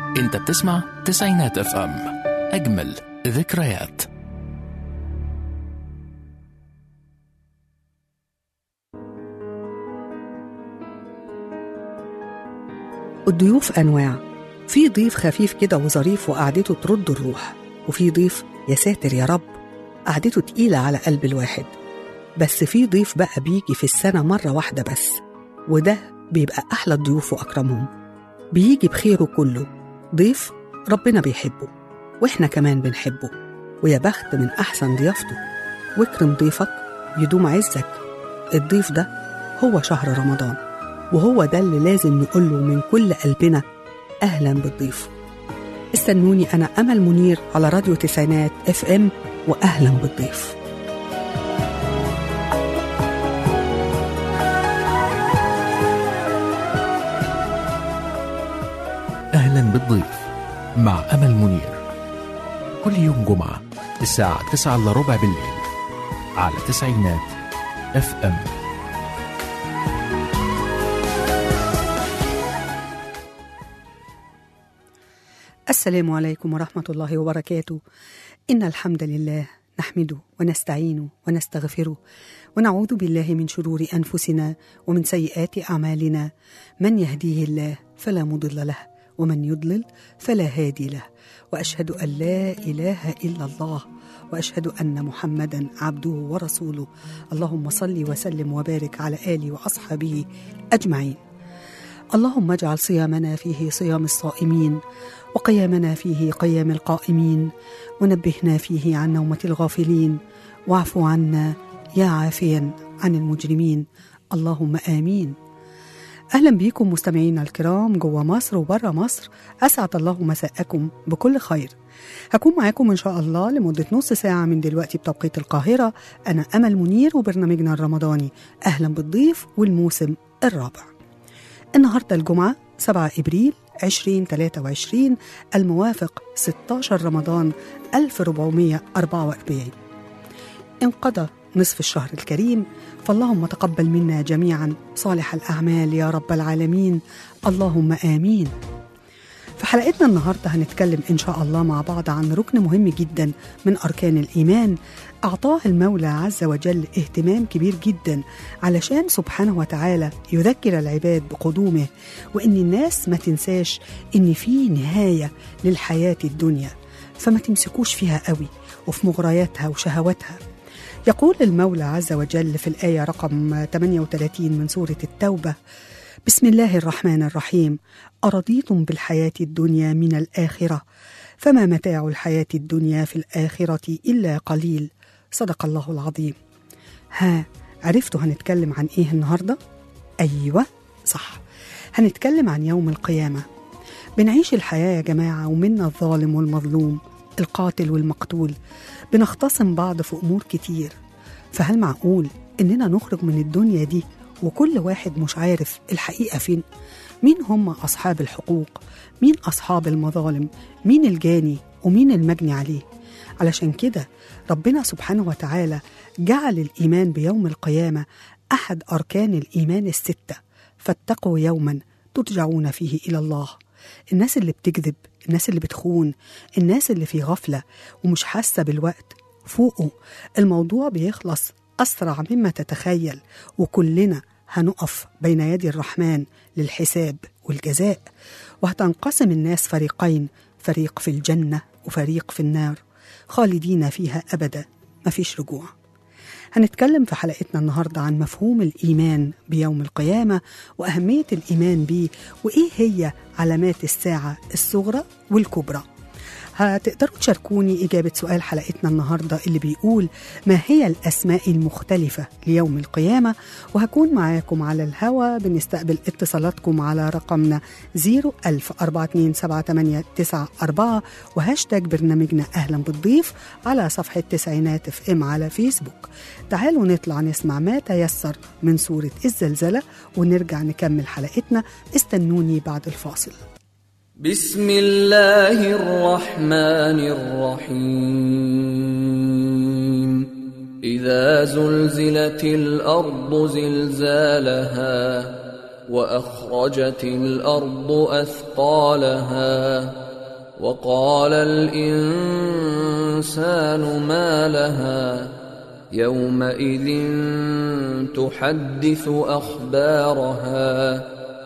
انت بتسمع تسعينات اف ام اجمل ذكريات الضيوف أنواع في ضيف خفيف كده وظريف وقعدته ترد الروح وفي ضيف يا ساتر يا رب قعدته تقيلة على قلب الواحد بس في ضيف بقى بيجي في السنة مرة واحدة بس وده بيبقى أحلى الضيوف وأكرمهم بيجي بخيره كله ضيف ربنا بيحبه وإحنا كمان بنحبه ويا بخت من أحسن ضيافته واكرم ضيفك يدوم عزك الضيف ده هو شهر رمضان وهو ده اللي لازم نقوله من كل قلبنا أهلا بالضيف استنوني أنا أمل منير على راديو تسعينات اف ام وأهلا بالضيف اهلا بالضيف مع امل منير كل يوم جمعه الساعه 9 الا ربع بالليل على تسعينات اف ام السلام عليكم ورحمة الله وبركاته إن الحمد لله نحمده ونستعينه ونستغفره ونعوذ بالله من شرور أنفسنا ومن سيئات أعمالنا من يهديه الله فلا مضل له ومن يضلل فلا هادي له وأشهد أن لا إله إلا الله وأشهد أن محمدا عبده ورسوله اللهم صل وسلم وبارك على آله وأصحابه أجمعين اللهم اجعل صيامنا فيه صيام الصائمين وقيامنا فيه قيام القائمين ونبهنا فيه عن نومة الغافلين واعف عنا يا عافيا عن المجرمين اللهم آمين أهلا بيكم مستمعينا الكرام جوه مصر وبره مصر أسعد الله مساءكم بكل خير هكون معاكم إن شاء الله لمدة نص ساعة من دلوقتي بتوقيت القاهرة أنا أمل منير وبرنامجنا الرمضاني أهلا بالضيف والموسم الرابع النهاردة الجمعة 7 إبريل 2023 الموافق 16 رمضان 1444 انقضى نصف الشهر الكريم فاللهم تقبل منا جميعا صالح الأعمال يا رب العالمين اللهم آمين في حلقتنا النهاردة هنتكلم إن شاء الله مع بعض عن ركن مهم جدا من أركان الإيمان أعطاه المولى عز وجل اهتمام كبير جدا علشان سبحانه وتعالى يذكر العباد بقدومه وإن الناس ما تنساش إن في نهاية للحياة الدنيا فما تمسكوش فيها قوي وفي مغرياتها وشهواتها يقول المولى عز وجل في الآية رقم 38 من سورة التوبة بسم الله الرحمن الرحيم أرضيتم بالحياة الدنيا من الآخرة فما متاع الحياة الدنيا في الآخرة إلا قليل صدق الله العظيم ها عرفتوا هنتكلم عن إيه النهاردة؟ أيوة صح هنتكلم عن يوم القيامة بنعيش الحياة يا جماعة ومنا الظالم والمظلوم القاتل والمقتول بنختصم بعض في أمور كتير فهل معقول إننا نخرج من الدنيا دي وكل واحد مش عارف الحقيقة فين مين هم أصحاب الحقوق مين أصحاب المظالم مين الجاني ومين المجني عليه علشان كده ربنا سبحانه وتعالى جعل الإيمان بيوم القيامة أحد أركان الإيمان الستة فاتقوا يوما ترجعون فيه إلى الله الناس اللي بتكذب الناس اللي بتخون الناس اللي في غفلة ومش حاسة بالوقت فوقوا الموضوع بيخلص أسرع مما تتخيل وكلنا هنقف بين يدي الرحمن للحساب والجزاء وهتنقسم الناس فريقين فريق في الجنة وفريق في النار خالدين فيها أبدا مفيش رجوع هنتكلم في حلقتنا النهاردة عن مفهوم الإيمان بيوم القيامة وأهمية الإيمان بيه وإيه هي علامات الساعة الصغرى والكبرى هتقدروا تشاركوني إجابة سؤال حلقتنا النهاردة اللي بيقول ما هي الأسماء المختلفة ليوم القيامة وهكون معاكم على الهوا بنستقبل اتصالاتكم على رقمنا 010427894 وهاشتاج برنامجنا أهلا بالضيف على صفحة تسعينات اف ام على فيسبوك تعالوا نطلع نسمع ما تيسر من سورة الزلزلة ونرجع نكمل حلقتنا استنوني بعد الفاصل بسم الله الرحمن الرحيم إذا زلزلت الأرض زلزالها واخرجت الارض اثقالها وقال الانسان ما لها يومئذ تحدث اخبارها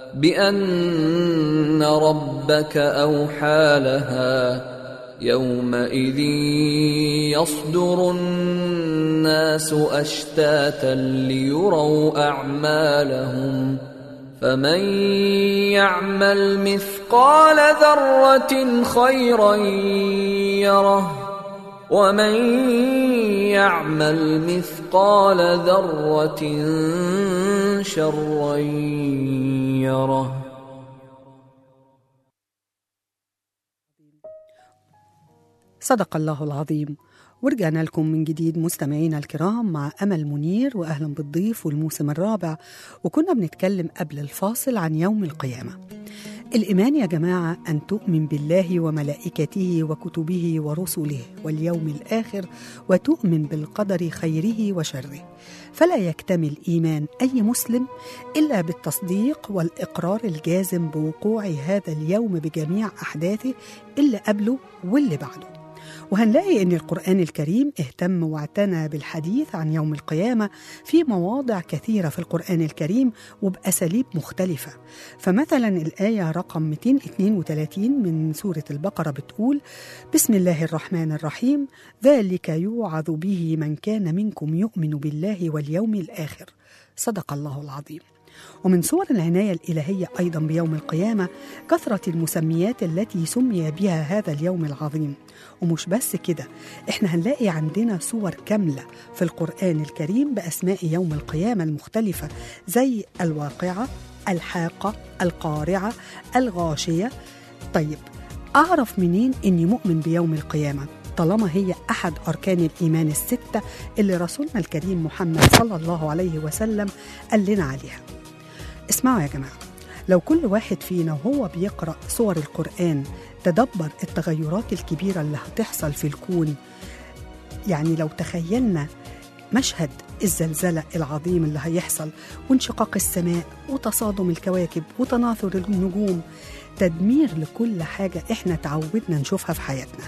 بان ربك اوحى لها يومئذ يصدر الناس اشتاتا ليروا اعمالهم فمن يعمل مثقال ذره خيرا يره ومن يعمل مثقال ذره شرا يره صدق الله العظيم ورجعنا لكم من جديد مستمعينا الكرام مع أمل منير وأهلا بالضيف والموسم الرابع وكنا بنتكلم قبل الفاصل عن يوم القيامة الإيمان يا جماعة أن تؤمن بالله وملائكته وكتبه ورسله واليوم الآخر وتؤمن بالقدر خيره وشره فلا يكتمل إيمان أي مسلم إلا بالتصديق والإقرار الجازم بوقوع هذا اليوم بجميع أحداثه اللي قبله واللي بعده وهنلاقي ان القران الكريم اهتم واعتنى بالحديث عن يوم القيامه في مواضع كثيره في القران الكريم وباساليب مختلفه فمثلا الايه رقم 232 من سوره البقره بتقول بسم الله الرحمن الرحيم ذلك يوعظ به من كان منكم يؤمن بالله واليوم الاخر صدق الله العظيم ومن صور العناية الإلهية أيضا بيوم القيامة كثرة المسميات التي سمي بها هذا اليوم العظيم ومش بس كده احنا هنلاقي عندنا صور كاملة في القرآن الكريم بأسماء يوم القيامة المختلفة زي الواقعة الحاقة القارعة الغاشية طيب أعرف منين إني مؤمن بيوم القيامة طالما هي أحد أركان الإيمان الستة اللي رسولنا الكريم محمد صلى الله عليه وسلم قال لنا عليها اسمعوا يا جماعة لو كل واحد فينا وهو بيقرأ سور القرآن تدبر التغيرات الكبيرة اللي هتحصل في الكون يعني لو تخيلنا مشهد الزلزلة العظيم اللي هيحصل وانشقاق السماء وتصادم الكواكب وتناثر النجوم تدمير لكل حاجة احنا تعودنا نشوفها في حياتنا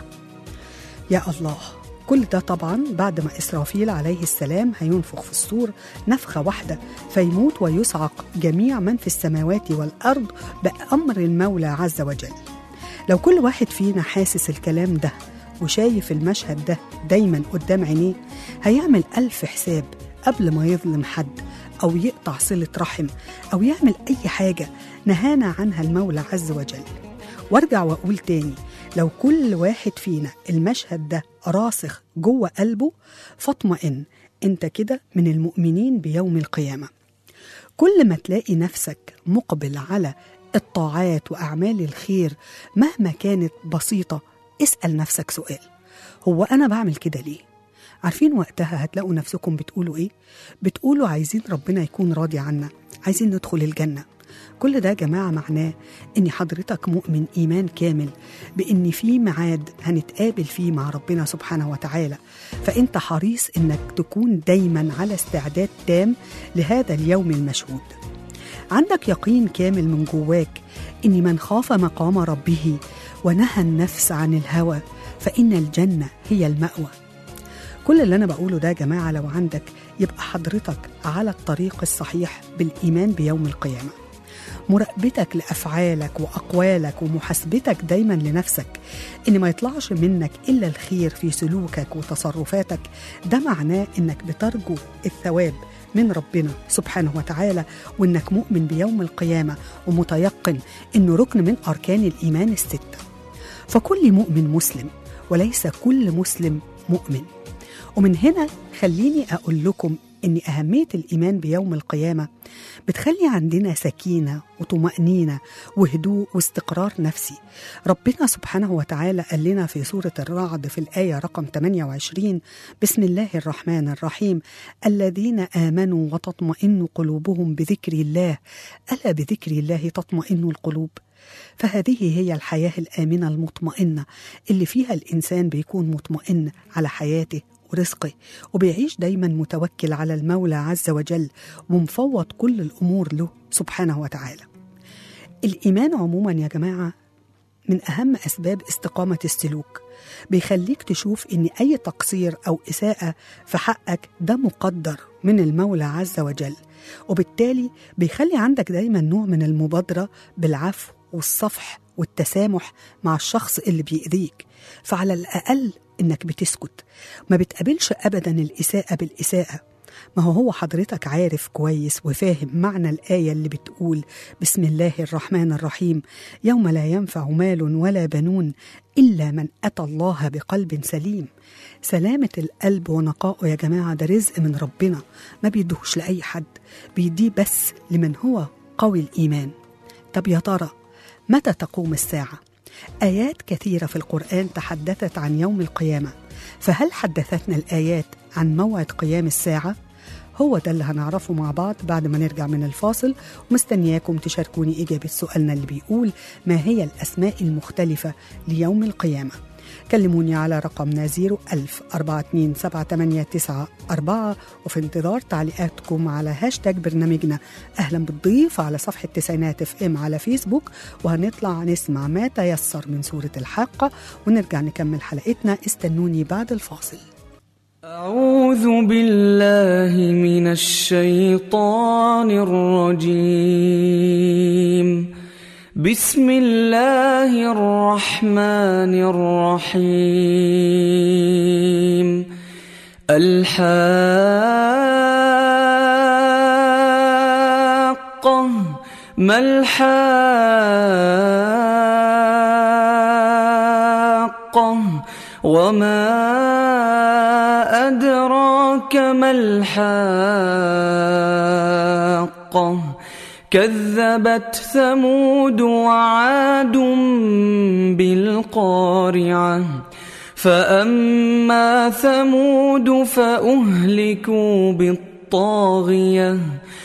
يا الله كل ده طبعا بعد ما إسرافيل عليه السلام هينفخ في الصور نفخة واحدة فيموت ويصعق جميع من في السماوات والأرض بأمر المولى عز وجل لو كل واحد فينا حاسس الكلام ده وشايف المشهد ده دايما قدام عينيه هيعمل ألف حساب قبل ما يظلم حد أو يقطع صلة رحم أو يعمل أي حاجة نهانا عنها المولى عز وجل وارجع واقول تاني لو كل واحد فينا المشهد ده راسخ جوه قلبه فاطمئن انت كده من المؤمنين بيوم القيامه كل ما تلاقي نفسك مقبل على الطاعات واعمال الخير مهما كانت بسيطه اسال نفسك سؤال هو انا بعمل كده ليه عارفين وقتها هتلاقوا نفسكم بتقولوا ايه بتقولوا عايزين ربنا يكون راضي عنا عايزين ندخل الجنه كل ده يا جماعه معناه ان حضرتك مؤمن ايمان كامل بان في ميعاد هنتقابل فيه مع ربنا سبحانه وتعالى فانت حريص انك تكون دايما على استعداد تام لهذا اليوم المشهود عندك يقين كامل من جواك ان من خاف مقام ربه ونهى النفس عن الهوى فان الجنه هي الماوى كل اللي انا بقوله ده يا جماعه لو عندك يبقى حضرتك على الطريق الصحيح بالايمان بيوم القيامه مراقبتك لافعالك واقوالك ومحاسبتك دايما لنفسك ان ما يطلعش منك الا الخير في سلوكك وتصرفاتك ده معناه انك بترجو الثواب من ربنا سبحانه وتعالى وانك مؤمن بيوم القيامه ومتيقن انه ركن من اركان الايمان السته فكل مؤمن مسلم وليس كل مسلم مؤمن ومن هنا خليني اقول لكم ان اهميه الايمان بيوم القيامه بتخلي عندنا سكينه وطمانينه وهدوء واستقرار نفسي ربنا سبحانه وتعالى قال لنا في سوره الرعد في الايه رقم 28 بسم الله الرحمن الرحيم الذين امنوا وتطمئن قلوبهم بذكر الله الا بذكر الله تطمئن القلوب فهذه هي الحياه الامنه المطمئنه اللي فيها الانسان بيكون مطمئن على حياته ورزقه وبيعيش دايما متوكل على المولى عز وجل ومفوض كل الأمور له سبحانه وتعالى الإيمان عموما يا جماعة من أهم أسباب استقامة السلوك بيخليك تشوف إن أي تقصير أو إساءة في حقك ده مقدر من المولى عز وجل وبالتالي بيخلي عندك دايما نوع من المبادرة بالعفو والصفح والتسامح مع الشخص اللي بيأذيك فعلى الأقل إنك بتسكت ما بتقابلش أبدا الإساءة بالإساءة ما هو هو حضرتك عارف كويس وفاهم معنى الآية اللي بتقول بسم الله الرحمن الرحيم يوم لا ينفع مال ولا بنون إلا من أتى الله بقلب سليم سلامة القلب ونقائه يا جماعة ده رزق من ربنا ما بيدوش لأي حد بيديه بس لمن هو قوي الإيمان طب يا ترى متى تقوم الساعة؟ آيات كثيرة في القرآن تحدثت عن يوم القيامة فهل حدثتنا الآيات عن موعد قيام الساعة؟ هو ده اللي هنعرفه مع بعض بعد ما نرجع من الفاصل ومستنياكم تشاركوني إجابة سؤالنا اللي بيقول ما هي الأسماء المختلفة ليوم القيامة كلموني على رقمنا 01000 4278994 وفي انتظار تعليقاتكم على هاشتاج برنامجنا أهلا بالضيف على صفحة تسعينات اف ام على فيسبوك وهنطلع نسمع ما تيسر من سورة الحاقة ونرجع نكمل حلقتنا استنوني بعد الفاصل أعوذ بالله من الشيطان الرجيم بسم الله الرحمن الرحيم الحاقة ما الحاقة وما أدراك ما الحاقة كذبت ثمود وعاد بالقارعة فأما ثمود فأهلكوا بالطاغية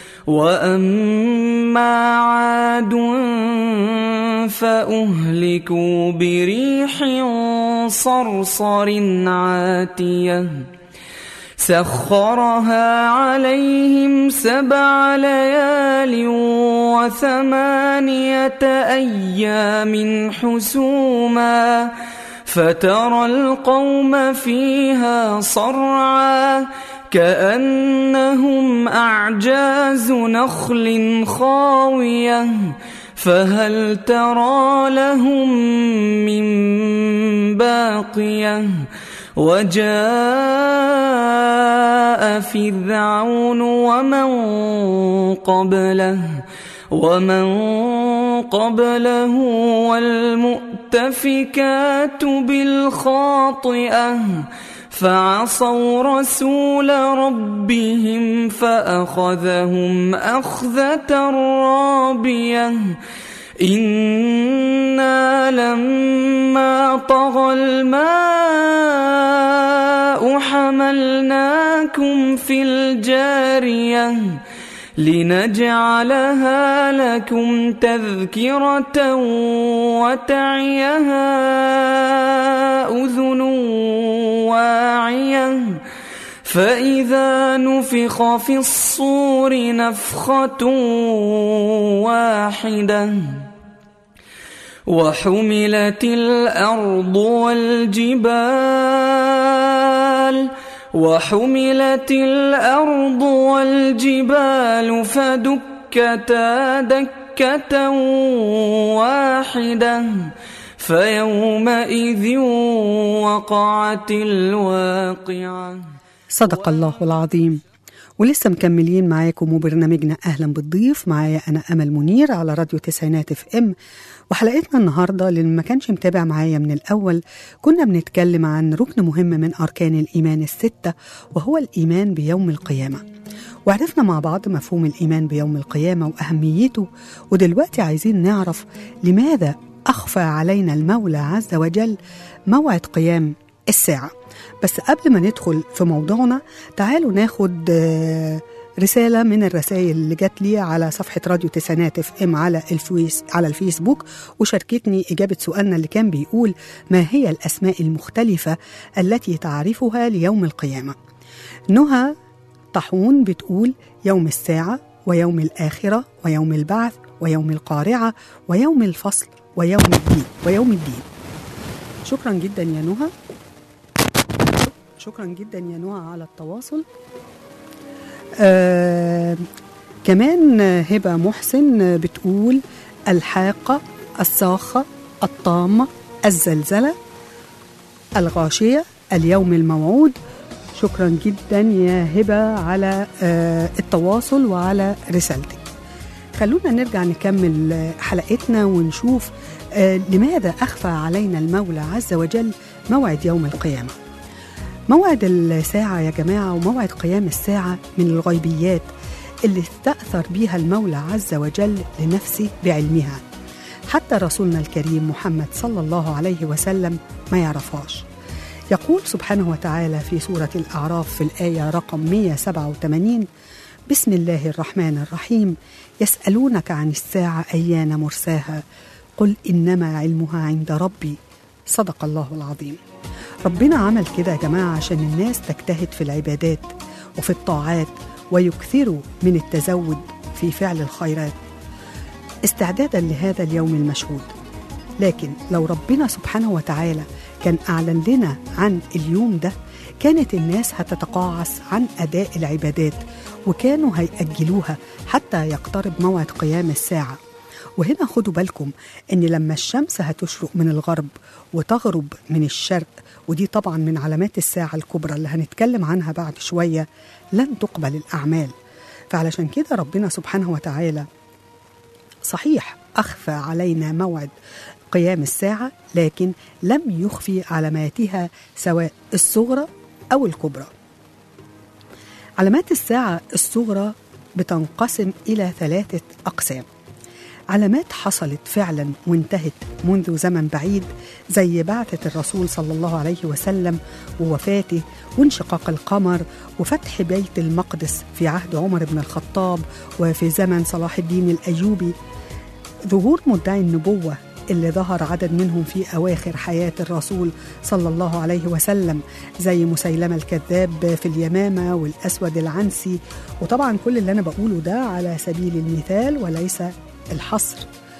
وأما عاد فأهلكوا بريح صرصر عاتية سخرها عليهم سبع ليال وثمانية أيام حسوما فترى القوم فيها صرعا كأنهم أعجاز نخل خاوية فهل ترى لهم من باقيه وجاء فرعون ومن قبله ومن قبله والمؤتفكات بالخاطئه فعصوا رسول ربهم فاخذهم اخذه رابيه إنا لما طغى الماء حملناكم في الجارية لنجعلها لكم تذكرة وتعيها أذن واعية فإذا نفخ في الصور نفخة واحدة وحملت الأرض والجبال وحملت الأرض والجبال فدكتا دكة واحدة فيومئذ وقعت الواقعة صدق الله العظيم ولسه مكملين معاكم وبرنامجنا اهلا بالضيف معايا انا امل منير على راديو تسعينات اف ام وحلقتنا النهارده اللي ما كانش متابع معايا من الاول كنا بنتكلم عن ركن مهم من اركان الايمان السته وهو الايمان بيوم القيامه وعرفنا مع بعض مفهوم الايمان بيوم القيامه واهميته ودلوقتي عايزين نعرف لماذا اخفى علينا المولى عز وجل موعد قيام الساعه بس قبل ما ندخل في موضوعنا تعالوا ناخد رسالة من الرسائل اللي جات لي على صفحة راديو تسعينات اف ام على الفيس على الفيسبوك وشاركتني إجابة سؤالنا اللي كان بيقول ما هي الأسماء المختلفة التي تعرفها ليوم القيامة نهى طاحون بتقول يوم الساعة ويوم الآخرة ويوم البعث ويوم القارعة ويوم الفصل ويوم الدين ويوم الدين شكرا جدا يا نهى شكرا جدا يا نهى على التواصل آه كمان هبة محسن بتقول الحاقة الصاخة الطامة الزلزلة الغاشية اليوم الموعود شكرا جدا يا هبة على آه التواصل وعلى رسالتك خلونا نرجع نكمل آه، حلقتنا ونشوف آه لماذا أخفى علينا المولى عز وجل موعد يوم القيامة موعد الساعة يا جماعة وموعد قيام الساعة من الغيبيات اللي استأثر بيها المولى عز وجل لنفسه بعلمها حتى رسولنا الكريم محمد صلى الله عليه وسلم ما يعرفهاش يقول سبحانه وتعالى في سورة الأعراف في الآية رقم 187 بسم الله الرحمن الرحيم يسألونك عن الساعة أيان مرساها قل إنما علمها عند ربي صدق الله العظيم ربنا عمل كده يا جماعة عشان الناس تجتهد في العبادات وفي الطاعات ويكثروا من التزود في فعل الخيرات استعدادا لهذا اليوم المشهود لكن لو ربنا سبحانه وتعالى كان أعلن لنا عن اليوم ده كانت الناس هتتقاعس عن أداء العبادات وكانوا هيأجلوها حتى يقترب موعد قيام الساعة وهنا خدوا بالكم ان لما الشمس هتشرق من الغرب وتغرب من الشرق ودي طبعا من علامات الساعة الكبرى اللي هنتكلم عنها بعد شوية لن تقبل الأعمال فعلشان كده ربنا سبحانه وتعالى صحيح أخفى علينا موعد قيام الساعة لكن لم يخفي علاماتها سواء الصغرى أو الكبرى علامات الساعة الصغرى بتنقسم إلى ثلاثة أقسام علامات حصلت فعلا وانتهت منذ زمن بعيد زي بعثة الرسول صلى الله عليه وسلم ووفاته وانشقاق القمر وفتح بيت المقدس في عهد عمر بن الخطاب وفي زمن صلاح الدين الأيوبي ظهور مدعي النبوة اللي ظهر عدد منهم في أواخر حياة الرسول صلى الله عليه وسلم زي مسيلمة الكذاب في اليمامة والأسود العنسي وطبعا كل اللي أنا بقوله ده على سبيل المثال وليس الحصر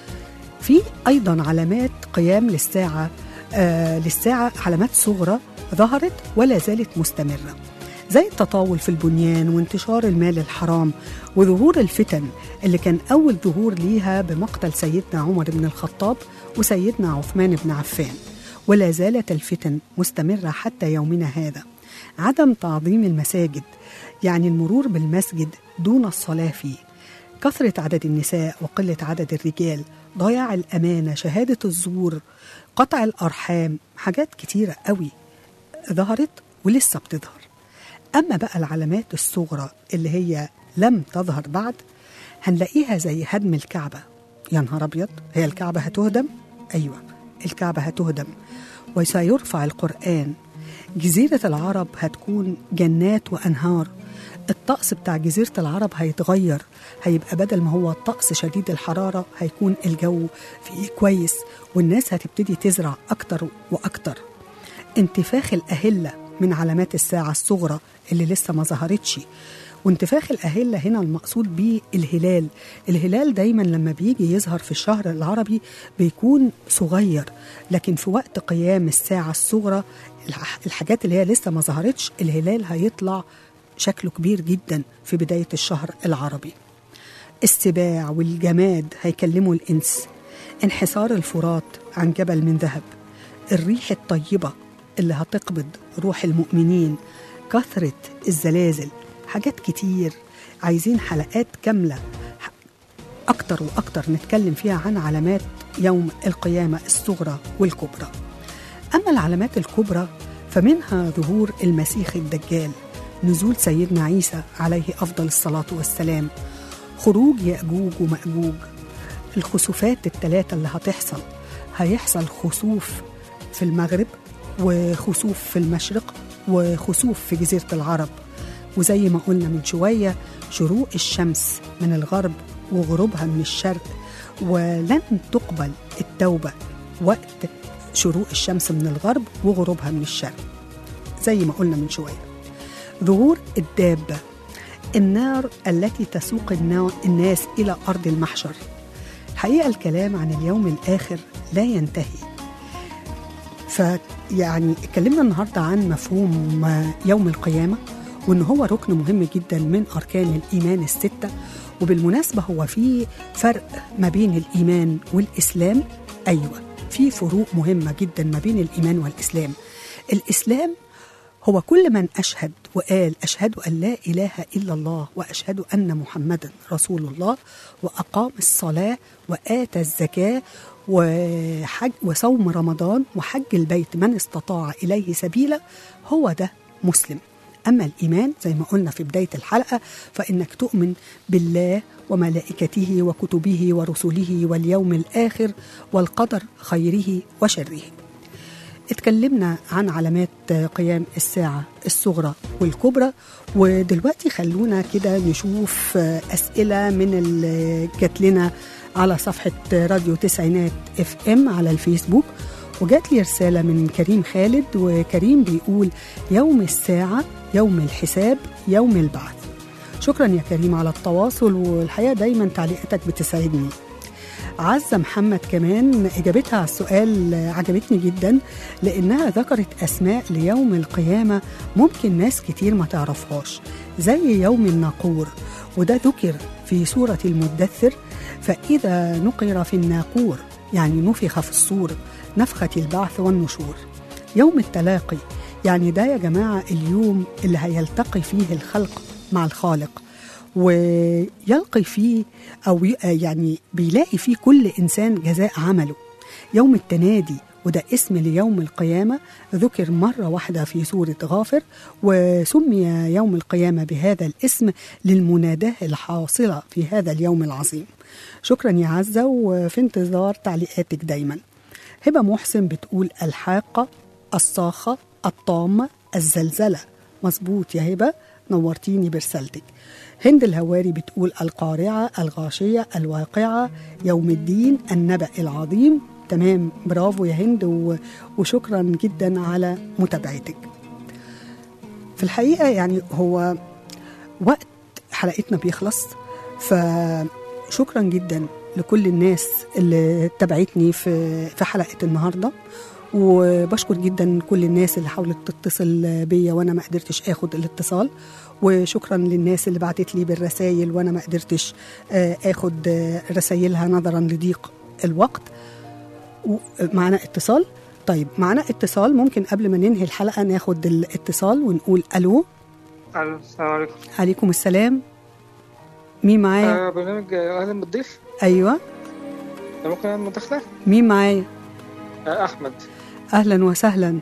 في أيضا علامات قيام للساعة آه للساعة علامات صغرى ظهرت ولا زالت مستمرة زي التطاول في البنيان وانتشار المال الحرام وظهور الفتن اللي كان أول ظهور ليها بمقتل سيدنا عمر بن الخطاب وسيدنا عثمان بن عفان ولا زالت الفتن مستمرة حتى يومنا هذا عدم تعظيم المساجد يعني المرور بالمسجد دون الصلاة فيه كثرة عدد النساء وقلة عدد الرجال ضياع الأمانة شهادة الزور قطع الأرحام حاجات كتيرة قوي ظهرت ولسه بتظهر أما بقى العلامات الصغرى اللي هي لم تظهر بعد هنلاقيها زي هدم الكعبة يا نهار أبيض هي الكعبة هتهدم؟ أيوة الكعبة هتهدم وسيرفع القرآن جزيرة العرب هتكون جنات وأنهار الطقس بتاع جزيرة العرب هيتغير هيبقى بدل ما هو الطقس شديد الحرارة هيكون الجو فيه كويس والناس هتبتدي تزرع أكتر وأكتر انتفاخ الأهلة من علامات الساعة الصغرى اللي لسه ما ظهرتش وانتفاخ الأهلة هنا المقصود بيه الهلال الهلال دايما لما بيجي يظهر في الشهر العربي بيكون صغير لكن في وقت قيام الساعة الصغرى الح- الحاجات اللي هي لسه ما ظهرتش الهلال هيطلع شكله كبير جدا في بداية الشهر العربي السباع والجماد هيكلموا الإنس انحسار الفرات عن جبل من ذهب الريح الطيبة اللي هتقبض روح المؤمنين كثرة الزلازل حاجات كتير عايزين حلقات كاملة ح- أكتر وأكتر نتكلم فيها عن علامات يوم القيامة الصغرى والكبرى أما العلامات الكبرى فمنها ظهور المسيح الدجال نزول سيدنا عيسى عليه أفضل الصلاة والسلام خروج يأجوج ومأجوج الخسوفات الثلاثة اللي هتحصل هيحصل خسوف في المغرب وخسوف في المشرق وخسوف في جزيرة العرب وزي ما قلنا من شوية شروق الشمس من الغرب وغروبها من الشرق ولن تقبل التوبة وقت شروق الشمس من الغرب وغروبها من الشرق زي ما قلنا من شوية ظهور الدابة النار التي تسوق النا- الناس إلى أرض المحشر الحقيقة الكلام عن اليوم الآخر لا ينتهي فيعني اتكلمنا النهاردة عن مفهوم يوم القيامة وإن هو ركن مهم جدا من أركان الإيمان الستة وبالمناسبة هو في فرق ما بين الإيمان والإسلام أيوة في فروق مهمة جدا ما بين الإيمان والإسلام الإسلام هو كل من أشهد وقال أشهد أن لا إله إلا الله وأشهد أن محمدا رسول الله وأقام الصلاة وآتى الزكاة وحج وصوم رمضان وحج البيت من استطاع إليه سبيلا هو ده مسلم أما الإيمان زي ما قلنا في بداية الحلقة فإنك تؤمن بالله وملائكته وكتبه ورسله واليوم الآخر والقدر خيره وشره اتكلمنا عن علامات قيام الساعة الصغرى والكبرى ودلوقتي خلونا كده نشوف أسئلة من اللي جات لنا على صفحة راديو تسعينات اف ام على الفيسبوك وجات لي رسالة من كريم خالد وكريم بيقول يوم الساعة يوم الحساب يوم البعث شكرا يا كريم على التواصل والحقيقة دايما تعليقاتك بتسعدني عزة محمد كمان إجابتها على السؤال عجبتني جدا لأنها ذكرت أسماء ليوم القيامة ممكن ناس كتير ما تعرفهاش زي يوم الناقور وده ذكر في سورة المدثر فإذا نقر في الناقور يعني نفخ في الصور نفخة البعث والنشور يوم التلاقي يعني ده يا جماعة اليوم اللي هيلتقي فيه الخلق مع الخالق ويلقي فيه أو ي- يعني بيلاقي فيه كل إنسان جزاء عمله يوم التنادي وده اسم ليوم القيامة ذكر مرة واحدة في سورة غافر وسمي يوم القيامة بهذا الاسم للمناداة الحاصلة في هذا اليوم العظيم شكرا يا عزة وفي انتظار تعليقاتك دايما هبة محسن بتقول الحاقة الصاخة الطامة الزلزلة مظبوط يا هبة نورتيني برسالتك هند الهواري بتقول القارعة الغاشية الواقعة يوم الدين النبأ العظيم تمام برافو يا هند و- وشكرا جدا على متابعتك في الحقيقة يعني هو وقت حلقتنا بيخلص فشكرا جدا لكل الناس اللي تابعتني في في حلقة النهارده وبشكر جدا كل الناس اللي حاولت تتصل بيا وانا ما قدرتش اخد الاتصال وشكرا للناس اللي بعتت لي بالرسائل وانا ما قدرتش آه، اخد آه، رسائلها نظرا لضيق الوقت و- معنا اتصال طيب معنا اتصال ممكن قبل ما ننهي الحلقه ناخد الاتصال ونقول الو الو السلام عليكم عليكم السلام مين معايا آه برنامج آه، اهلا بالضيف ايوه آه، ممكن اعمل مداخله مين معايا آه احمد اهلا وسهلا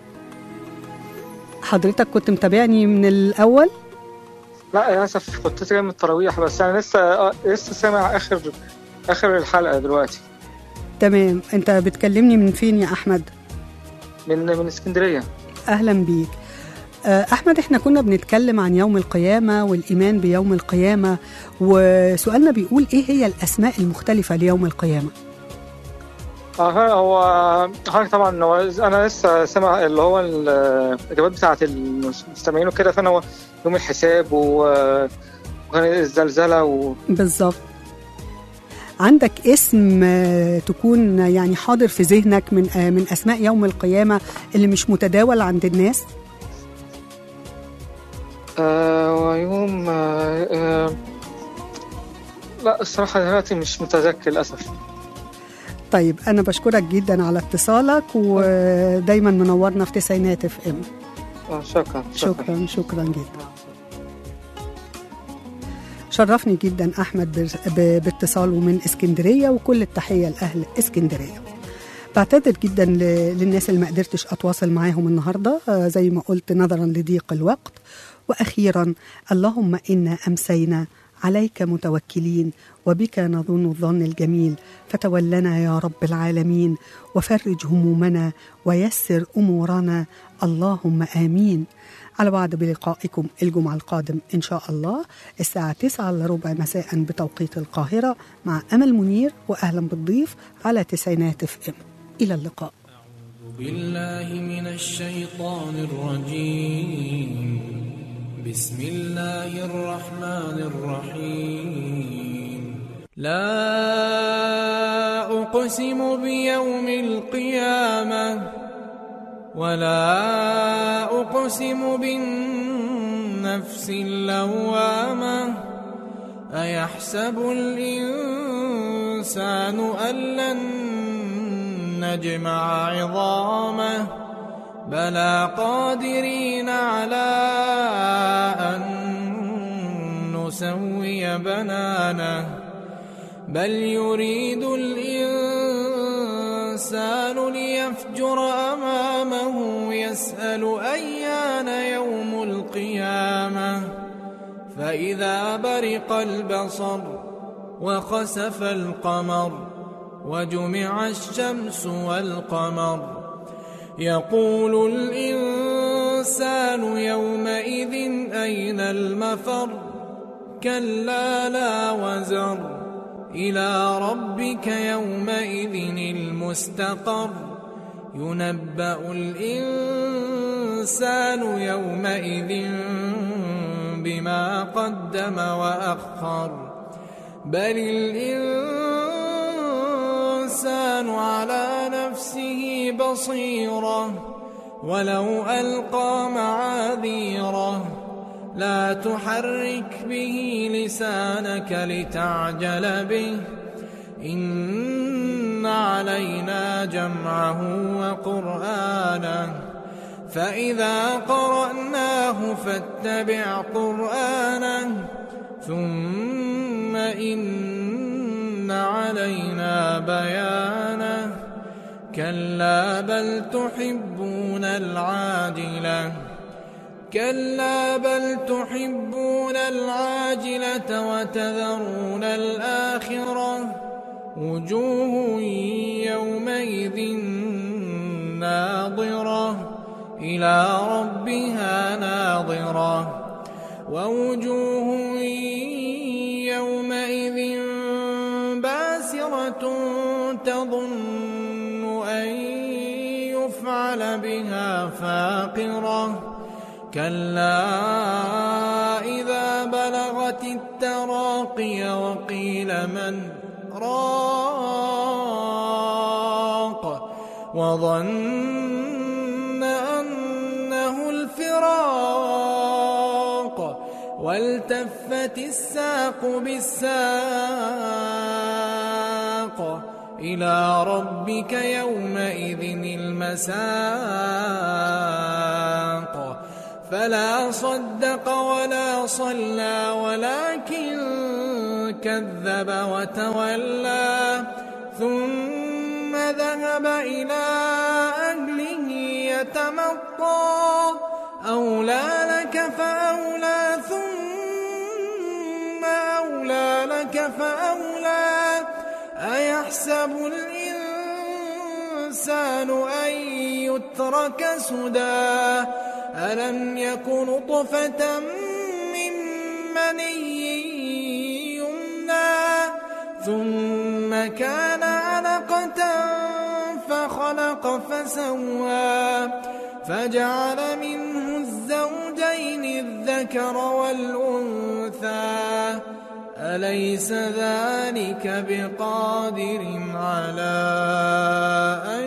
حضرتك كنت متابعني من الاول لا للاسف كنت جاي من التراويح بس انا لسه آه لسه سامع اخر اخر الحلقه دلوقتي تمام انت بتكلمني من فين يا احمد من من اسكندريه اهلا بيك آه، احمد احنا كنا بنتكلم عن يوم القيامه والايمان بيوم القيامه وسؤالنا بيقول ايه هي الاسماء المختلفه ليوم القيامه اه هو حضرتك طبعا هو انا لسه سامع اللي هو ال- الاجابات بتاعت المستمعين وكده فانا هو يوم الحساب و- وكان الزلزله و... بالظبط عندك اسم آه، تكون يعني حاضر في ذهنك من آه، من اسماء يوم القيامه اللي مش متداول عند الناس آه ويوم آه آه لا الصراحه دلوقتي مش متذكر للاسف طيب انا بشكرك جدا على اتصالك ودايما منورنا في تسعينات اف ام آه شكرا شكرا شكرا جدا شرفني جدا احمد بر- ب- باتصاله من اسكندريه وكل التحيه لاهل اسكندريه بعتذر جدا ل- للناس اللي ما قدرتش اتواصل معاهم النهارده آه، زي ما قلت نظرا لضيق الوقت واخيرا اللهم انا امسينا عليك متوكلين وبك نظن الظن الجميل فتولنا يا رب العالمين وفرج همومنا ويسر امورنا اللهم امين على وعد بلقائكم الجمعة القادم إن شاء الله الساعة 9 إلا ربع مساء بتوقيت القاهرة مع أمل منير وأهلا بالضيف على تسعينات اف ام إلى اللقاء بالله من الشيطان الرجيم بسم الله الرحمن الرحيم لا أقسم بيوم القيامة ولا أقسم بالنفس اللوامة أيحسب الإنسان أن لن نجمع عظامه بلى قادرين على أن نسوي بنانه بل يريد الإنسان ليفجر أمامه يسأل أيان يوم القيامة فإذا برق البصر وخسف القمر وجمع الشمس والقمر يقول الإنسان يومئذ أين المفر كلا لا وزر إلى ربك يومئذ المستقر ينبأ الإنسان يومئذ بما قدم وأخر بل الإنسان على نفسه بصيرة ولو ألقى معاذيره لا تحرك به لسانك لتعجل به إن علينا جمعه وقرآنه فإذا قرأناه فاتبع قرآنه ثم إن علينا بيانه كلا بل تحبون العاجلة كلا بل تحبون العاجلة وتذرون الآخرة وجوه يومئذ ناظرة إلى ربها ناظرة ووجوه يومئذ باسرة تظن أن يفعل بها فاقرة كلا إذا بلغت التراقي وقيل من راق وظن أنه الفراق والتفت الساق بالساق إلى ربك يومئذ المساق فلا صدق ولا صلى ولكن كذب وتولى ثم ذهب إلى أهله يتمطى أولى لك فأولى ثم أولى لك فأولى أيحسب الإنسان أن يترك سدى ألم يكن نطفة من مني يمنى ثم كان علقة فخلق فسوى فجعل منه الزوجين الذكر والأنثى أليس ذلك بقادر على أن